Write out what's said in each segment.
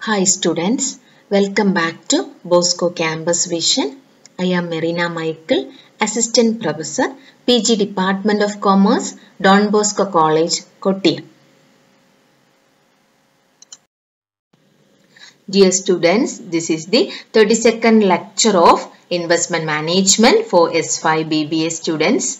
Hi students, welcome back to Bosco Campus Vision. I am Marina Michael, Assistant Professor, PG Department of Commerce, Don Bosco College, Kottayam. Dear students, this is the 32nd lecture of Investment Management for S5 BBA students.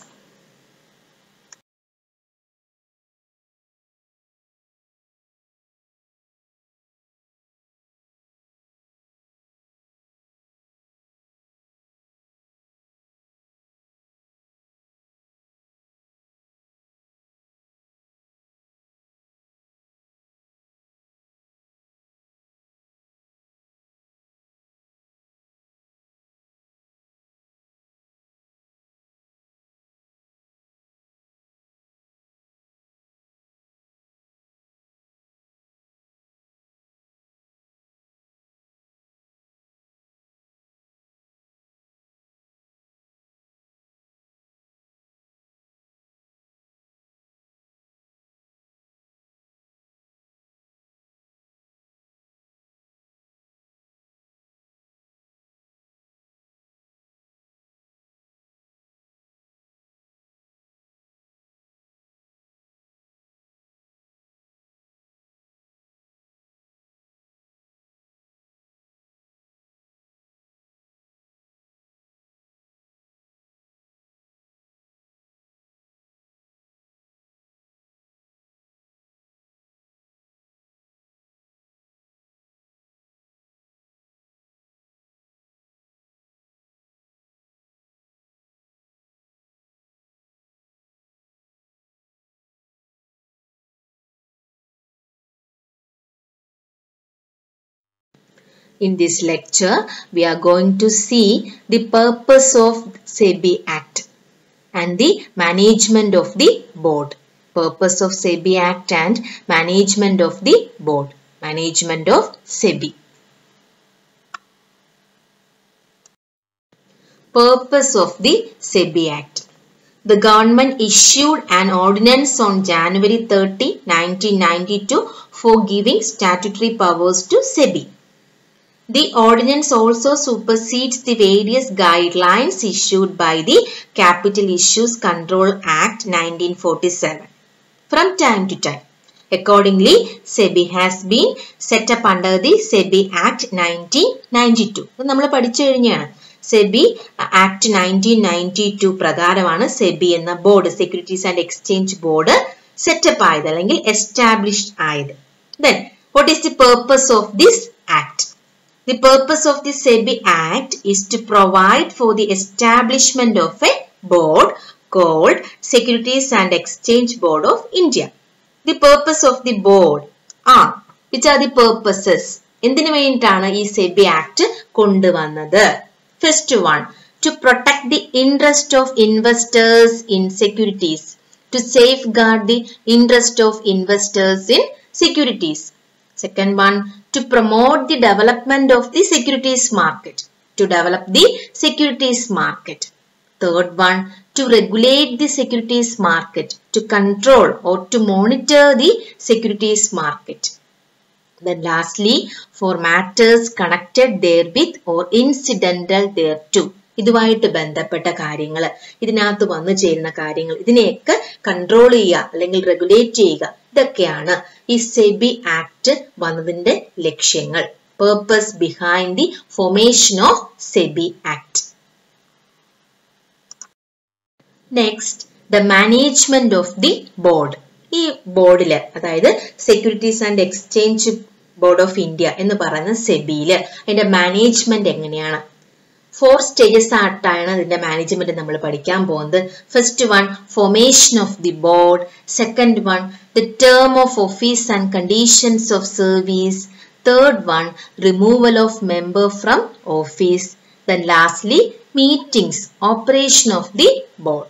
In this lecture, we are going to see the purpose of SEBI Act and the management of the board. Purpose of SEBI Act and management of the board. Management of SEBI. Purpose of the SEBI Act. The government issued an ordinance on January 30, 1992 for giving statutory powers to SEBI. The ordinance also supersedes the various guidelines issued by the Capital Issues Control Act 1947 from time to time. Accordingly, SEBI has been set up under the SEBI Act 1992. നമ്മൾ പഠിച്ചു കഴിഞ്ഞാണ് SEBI act nineteen ninety two പ്രകാരമാണ് സെബി എന്ന board securities and exchange board setup ആയത് അല്ലെങ്കിൽ established ആയത് then what is the purpose of this act The purpose of the SEBI Act is to provide for the establishment of a board called Securities and Exchange Board of India. The purpose of the board are, which are the purposes? എന്തിനു വേണ്ടിയിട്ടാണ് ഈ SEBI act കൊണ്ടുവന്നത് first one to protect the interest of investors in securities to safeguard the interest of investors in securities Second one, to promote the development of the securities market. To develop the securities market. Third one, to regulate the securities market. To control or to monitor the securities market. Then lastly, for matters connected therewith or incidental thereto. ഇതുമായിട്ട് ബന്ധപ്പെട്ട കാര്യങ്ങൾ ഇതിനകത്ത് വന്നു ചേരുന്ന കാര്യങ്ങൾ ഇതിനെയൊക്കെ control ചെയ്യുക അല്ലെങ്കിൽ റെഗുലേറ്റ് ചെയ്യുക ഇതൊക്കെയാണ് ഈ സെബി ആക്ട് വന്നതിന്റെ ലക്ഷ്യങ്ങൾ purpose behind the formation of SEBI act next the management of the board ഈ ബോർഡില് അതായത് securities and exchange board of India എന്ന് പറയുന്ന സെബിയില് അതിന്റെ മാനേജ്മെന്റ് എങ്ങനെയാണ് ഫോർ സ്റ്റേജസ് ആയിട്ടാണ് ഇതിന്റെ മാനേജ്മെന്റ് നമ്മൾ പഠിക്കാൻ പോകുന്നത് first one formation of the board second one the term of office and conditions of service third one removal of member from office then lastly meetings operation of the board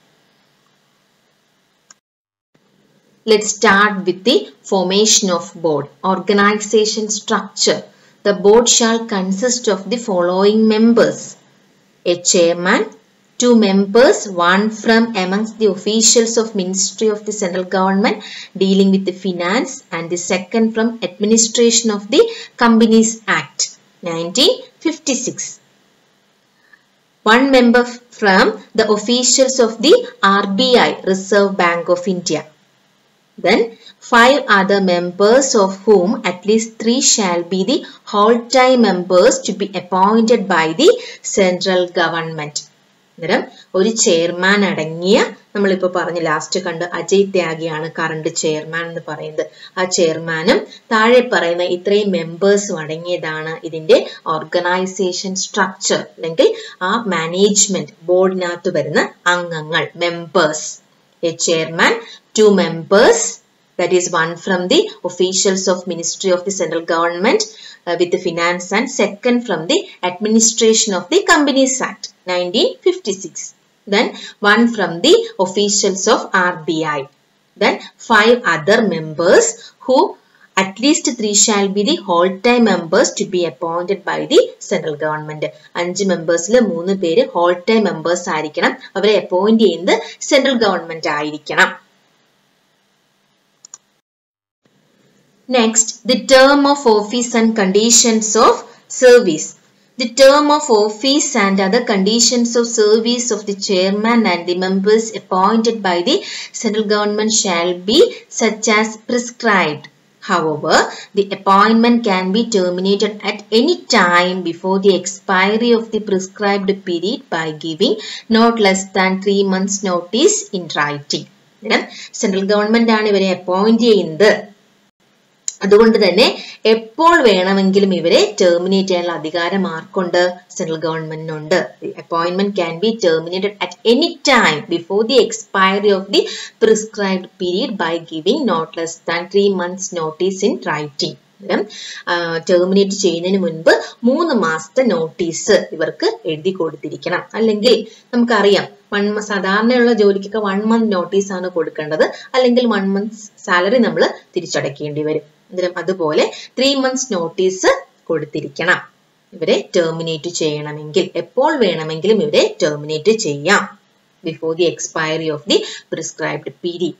Let's start with the formation of board. Organization structure. The board shall consist of the following members. A chairman, two members, one from amongst the officials of Ministry of the Central Government dealing with the finance and the second from administration of the Companies Act 1956. One member from the officials of the RBI Reserve Bank of India. Then five other members of whom at least three shall be the whole-time members to be appointed by the central government. അന്നേരം ഒരു chairman അടങ്ങിയ നമ്മളിപ്പോൾ പറഞ്ഞ last കണ്ട് Ajay ത്യാഗിയാണ് current chairman എന്ന് പറയുന്നത് ആ ചെയർമാനും താഴെ പറയുന്ന ഇത്രയും മെമ്പേഴ്സും അടങ്ങിയതാണ് ഇതിന്റെ ഓർഗനൈസേഷൻ സ്ട്രക്ചർ അല്ലെങ്കിൽ ആ മാനേജ്മെന്റ് ബോർഡിനകത്ത് വരുന്ന അംഗങ്ങൾ members a chairman two members that is one from the officials of ministry of the central government uh, with the finance and second from the administration of the companies act 1956 then one from the officials of rbi then five other members who at least three shall be the whole time members to be appointed by the central government അഞ്ച് മെമ്പേഴ്സിൽ മൂന്ന് പേര് whole time members ആയിരിക്കണം അവരെ appoint ചെയ്യുന്നത് central government ആയിരിക്കണം Next, the term of office and conditions of service. The term of office and other conditions of service of the chairman and the members appointed by the central government shall be such as prescribed. However, the appointment can be terminated at any time before the expiry of the prescribed period by giving not less than three months notice in writing. Central government ആണ് ഇവരെ appoint ചെയ്യുന്നത് അതുകൊണ്ട് തന്നെ എപ്പോൾ വേണമെങ്കിലും ഇവരെ terminate ചെയ്യാനുള്ള അധികാരം ആർക്കുണ്ട് സെൻട്രൽ ഗവൺമെന്റിനുണ്ട് appointment can be terminated at any time before the expiry of the prescribed period by giving not less than three months notice in writing terminate ചെയ്യുന്നതിന് മുൻപ് മൂന്ന് മാസത്തെ നോട്ടീസ് ഇവർക്ക് എഴുതി കൊടുത്തിരിക്കണം അല്ലെങ്കിൽ നമുക്കറിയാം വൺ സാധാരണയുള്ള ജോലിക്കൊക്കെ വൺ മന്ത് നോട്ടീസ് ആണ് കൊടുക്കേണ്ടത് അല്ലെങ്കിൽ വൺ മന്ത് സാലറി നമ്മൾ തിരിച്ചടയ്ക്കേണ്ടി വരും അന്നേരം അതുപോലെ ത്രീ മന്ത്സ് നോട്ടീസ് കൊടുത്തിരിക്കണം ഇവരെ ടെർമിനേറ്റ് ചെയ്യണമെങ്കിൽ എപ്പോൾ വേണമെങ്കിലും ഇവരെ ടെർമിനേറ്റ് ചെയ്യാം before the expiry of the prescribed period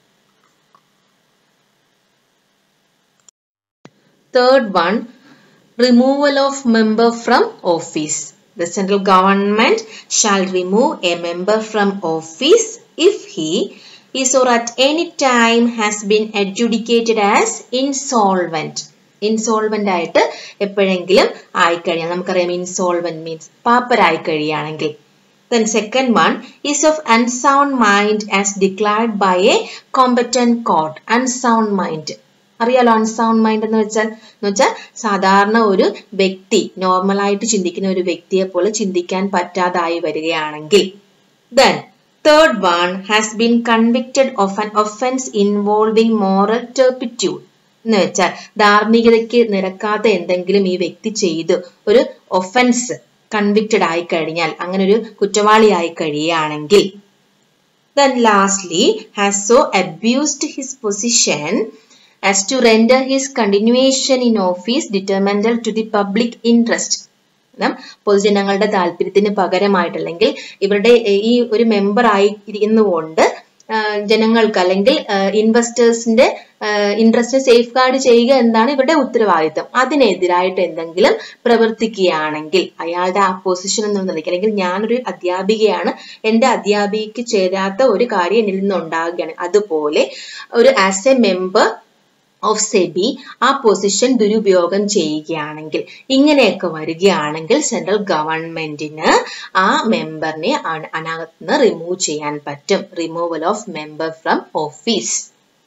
Third one, removal of member from office. The central government shall remove a member from office if he is or at any time has been adjudicated as insolvent. Insolvent ആയിട്ട് എപ്പോഴെങ്കിലും ആയിക്കഴിയാം നമുക്കറിയാം insolvent means പാപ്പരായി കഴിയുകയാണെങ്കിൽ Then second one is of unsound mind as declared by a competent court. Unsound mind. അറിയാലോ unsound mind എന്ന് വെച്ചാൽ എന്ന് വെച്ചാൽ സാധാരണ ഒരു വ്യക്തി നോർമലായിട്ട് ചിന്തിക്കുന്ന ഒരു വ്യക്തിയെ പോലെ ചിന്തിക്കാൻ പറ്റാതായി വരികയാണെങ്കിൽ then third one has been convicted of an offence involving moral turpitude എന്ന് വെച്ചാൽ ധാർമ്മികതയ്ക്ക് നിരക്കാത്ത എന്തെങ്കിലും ഈ വ്യക്തി ചെയ്തു ഒരു ഒഫൻസ് കൺവിക്റ്റഡ് ആയി കഴിഞ്ഞാൽ അങ്ങനെ ഒരു കുറ്റവാളിയായി കഴിയുകയാണെങ്കിൽ then lastly has so abused his position as to render his continuation in office detrimental to the public interest പൊതുജനങ്ങളുടെ താല്പര്യത്തിന് പകരമായിട്ട് അല്ലെങ്കിൽ ഇവരുടെ ഈ ഒരു മെമ്പർ ആയി ഇരിക്കുന്നതുകൊണ്ട് ജനങ്ങൾക്ക് അല്ലെങ്കിൽ ഇൻവെസ്റ്റേഴ്സിന്റെ ഇൻട്രസ്റ്റ് സേഫ് ഗാർഡ് ചെയ്യുക എന്നാണ് ഇവരുടെ ഉത്തരവാദിത്തം അതിനെതിരായിട്ട് എന്തെങ്കിലും പ്രവർത്തിക്കുകയാണെങ്കിൽ അയാളുടെ ആ പൊസിഷൻ എന്ന് നിലയ്ക്ക് അല്ലെങ്കിൽ ഞാനൊരു അധ്യാപികയാണ് എന്റെ അധ്യാപികയ്ക്ക് ചേരാത്ത ഒരു കാര്യം എന്നിൽ നിന്നുണ്ടാകുകയാണ് അതുപോലെ ഒരു as a member of SEBI ആ പൊസിഷൻ ദുരുപയോഗം ചെയ്യുകയാണെങ്കിൽ ഇങ്ങനെയൊക്കെ വരികയാണെങ്കിൽ സെൻട്രൽ ഗവൺമെന്റിന് ആ മെമ്പറിനെ അതിനകത്ത് നിന്ന് റിമൂവ് ചെയ്യാൻ പറ്റും removal of member from office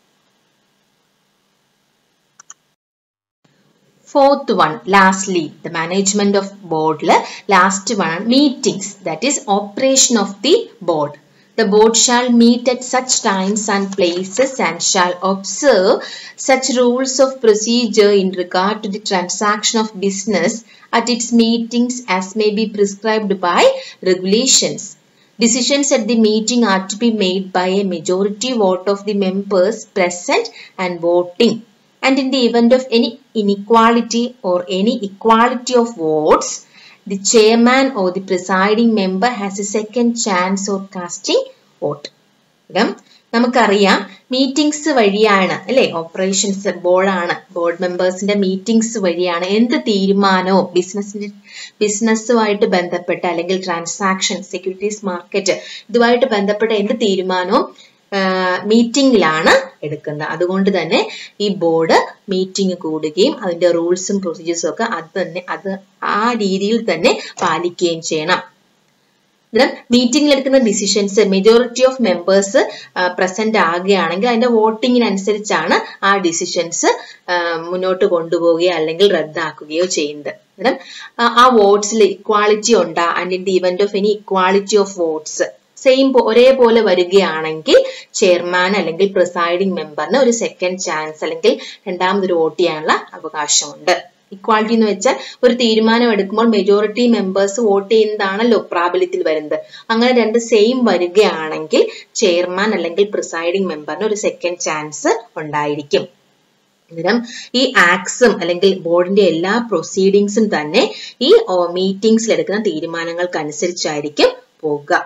Fourth one, lastly, the management of board. Last one, meetings, that is operation of the board. The board shall meet at such times and places and shall observe such rules of procedure in regard to the transaction of business at its meetings as may be prescribed by regulations. Decisions at the meeting are to be made by a majority vote of the members present and voting. And in the event of any inequality or any equality of votes, the chairman or the presiding member has a second chance of casting vote. ഇടം നമുക്കറിയാം meetings വഴിയാണ് അല്ലെ operations ബോർഡാണ് board മെമ്പേഴ്സിന്റെ meetings വഴിയാണ് എന്ത് തീരുമാനവും ബിസിനസിന്റെ ബിസിനസ്സുമായിട്ട് ബന്ധപ്പെട്ട അല്ലെങ്കിൽ ട്രാൻസാക്ഷൻ സെക്യൂരിറ്റീസ് മാർക്കറ്റ് ഇതുമായിട്ട് ബന്ധപ്പെട്ട എന്ത് തീരുമാനവും മീറ്റിംഗിലാണ് എടുക്കുന്നത് അതുകൊണ്ട് തന്നെ ഈ ബോർഡ് മീറ്റിംഗ് കൂടുകയും അതിന്റെ റൂൾസും പ്രൊസീജിയേഴ്സും ഒക്കെ അത് തന്നെ അത് ആ രീതിയിൽ തന്നെ പാലിക്കുകയും ചെയ്യണം ഇതിലും മീറ്റിംഗിൽ എടുക്കുന്ന decisions majority of members present ആകുകയാണെങ്കിൽ അതിന്റെ വോട്ടിങ്ങിനനുസരിച്ചാണ് ആ ഡിസിഷൻസ് മുന്നോട്ട് കൊണ്ടുപോവുകയോ അല്ലെങ്കിൽ റദ്ദാക്കുകയോ ചെയ്യുന്നത് അന്നേരം ആ വോട്ട്സിൽ ഇക്വാളിറ്റി ഉണ്ടാ and in the event of any equality of votes same ഒരേപോലെ വരികയാണെങ്കിൽ ചെയർമാൻ അല്ലെങ്കിൽ പ്രിസൈഡിംഗ് മെമ്പറിന് ഒരു സെക്കൻഡ് ചാൻസ് അല്ലെങ്കിൽ രണ്ടാമതൊരു വോട്ട് ചെയ്യാനുള്ള അവകാശമുണ്ട് ഇക്വാളിറ്റി എന്ന് വെച്ചാൽ ഒരു തീരുമാനം എടുക്കുമ്പോൾ മെജോറിറ്റി മെമ്പേഴ്സ് വോട്ട് ചെയ്യുന്നതാണല്ലോ പ്രാബല്യത്തിൽ വരുന്നത് അങ്ങനെ രണ്ട് സെയിം വരികയാണെങ്കിൽ ചെയർമാൻ അല്ലെങ്കിൽ പ്രിസൈഡിംഗ് മെമ്പറിന് ഒരു സെക്കൻഡ് ചാൻസ് ഉണ്ടായിരിക്കും അന്നേരം ഈ ആക്സും അല്ലെങ്കിൽ ബോർഡിന്റെ എല്ലാ പ്രൊസീഡിങ്സും തന്നെ ഈ മീറ്റിംഗ്സിൽ എടുക്കുന്ന തീരുമാനങ്ങൾക്കനുസരിച്ചായിരിക്കും പോകുക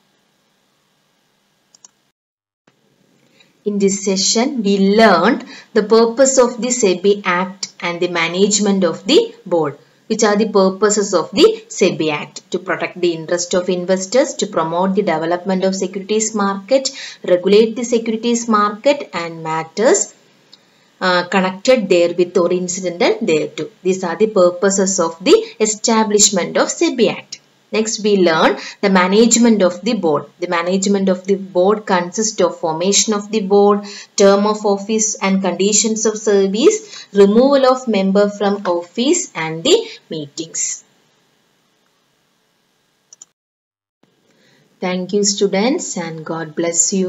In this session, we learned the purpose of the SEBI Act and the management of the board, which are the purposes of the SEBI Act to protect the interest of investors, to promote the development of securities market, regulate the securities market and matters uh, connected therewith or incidental thereto. These are the purposes of the establishment of SEBI Act. Next, we learn the management of the board. The management of the board consists of formation of the board, term of office and conditions of service, removal of member from office and the meetings. Thank you students and God bless you.